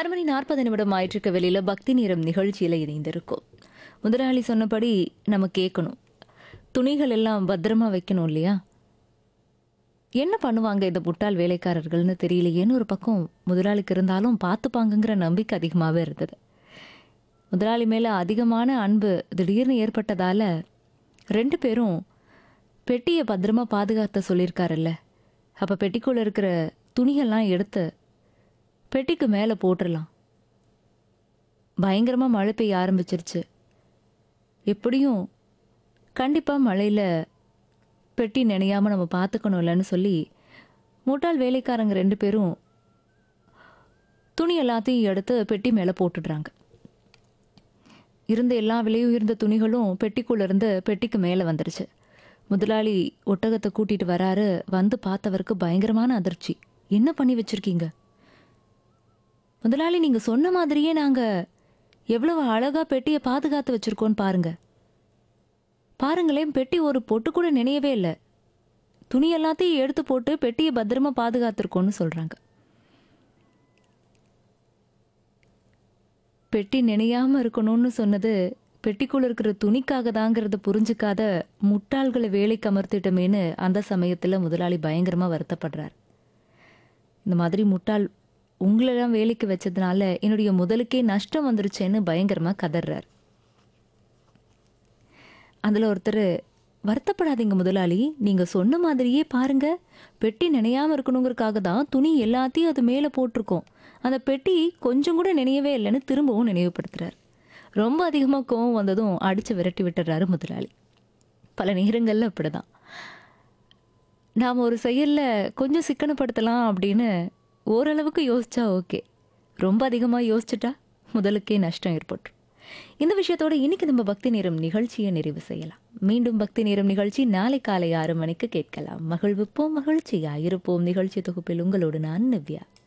ஆறு மணி நாற்பது நிமிடம் ஆயிட்டிருக்க வெளியில பக்தி நேரம் நிகழ்ச்சியில இணைந்திருக்கும் முதலாளி சொன்னபடி நம்ம கேட்கணும் துணிகள் எல்லாம் பத்திரமா வைக்கணும் இல்லையா என்ன பண்ணுவாங்க இந்த முட்டாள் வேலைக்காரர்கள்னு தெரியலையேன்னு ஒரு பக்கம் முதலாளிக்கு இருந்தாலும் பார்த்துப்பாங்கங்கிற நம்பிக்கை அதிகமாகவே இருந்தது முதலாளி மேலே அதிகமான அன்பு திடீர்னு ஏற்பட்டதால ரெண்டு பேரும் பெட்டியை பத்திரமா பாதுகாத்த சொல்லியிருக்காருல்ல அப்போ பெட்டிக்குள்ளே இருக்கிற துணிகள்லாம் எடுத்து பெட்டிக்கு மேலே போட்டுடலாம் பயங்கரமாக மழை பெய்ய ஆரம்பிச்சிருச்சு எப்படியும் கண்டிப்பாக மழையில் பெட்டி நினையாமல் நம்ம பார்த்துக்கணும்லன்னு சொல்லி முட்டாள் வேலைக்காரங்க ரெண்டு பேரும் துணி எல்லாத்தையும் எடுத்து பெட்டி மேலே போட்டுடுறாங்க இருந்த எல்லா விலையுயர்ந்த துணிகளும் பெட்டிக்குள்ள இருந்து பெட்டிக்கு மேலே வந்துருச்சு முதலாளி ஒட்டகத்தை கூட்டிட்டு வராரு வந்து பார்த்தவருக்கு பயங்கரமான அதிர்ச்சி என்ன பண்ணி வச்சிருக்கீங்க முதலாளி நீங்க சொன்ன மாதிரியே நாங்க எவ்வளவு அழகா பெட்டியை பாதுகாத்து வச்சிருக்கோன்னு பாருங்க பாருங்களேன் பெட்டி ஒரு பொட்டு கூட நினையவே இல்லை துணி எல்லாத்தையும் எடுத்து போட்டு பெட்டியை பத்திரமா பாதுகாத்திருக்கோன்னு சொல்றாங்க பெட்டி நினையாம இருக்கணும்னு சொன்னது பெட்டிக்குள்ள இருக்கிற துணிக்காக தாங்கிறத புரிஞ்சுக்காத முட்டாள்களை வேலைக்கு அமர்த்திட்டமேன்னு அந்த சமயத்துல முதலாளி பயங்கரமா வருத்தப்படுறார் இந்த மாதிரி முட்டாள் உங்களெல்லாம் வேலைக்கு வச்சதுனால என்னுடைய முதலுக்கே நஷ்டம் வந்துருச்சேன்னு பயங்கரமா கதறார் அதுல ஒருத்தர் வருத்தப்படாதீங்க முதலாளி நீங்க சொன்ன மாதிரியே பாருங்க பெட்டி நினையாம இருக்கணுங்கிறதுக்காக தான் துணி எல்லாத்தையும் அது மேலே போட்டிருக்கோம் அந்த பெட்டி கொஞ்சம் கூட நினையவே இல்லைன்னு திரும்பவும் நினைவுபடுத்துறாரு ரொம்ப அதிகமாக கோவம் வந்ததும் அடிச்சு விரட்டி விட்டுறாரு முதலாளி பல நேரங்கள்ல அப்படிதான் நாம் ஒரு செயலில் கொஞ்சம் சிக்கனப்படுத்தலாம் அப்படின்னு ஓரளவுக்கு யோசிச்சா ஓகே ரொம்ப அதிகமாக யோசிச்சுட்டா முதலுக்கே நஷ்டம் ஏற்பட்டுரும் இந்த விஷயத்தோட இன்னைக்கு நம்ம பக்தி நேரம் நிகழ்ச்சியை நிறைவு செய்யலாம் மீண்டும் பக்தி நேரம் நிகழ்ச்சி நாளை காலை ஆறு மணிக்கு கேட்கலாம் மகிழ்விப்போம் மகிழ்ச்சியா இருப்போம் நிகழ்ச்சி தொகுப்பில் உங்களோடு நான் நிவ்யா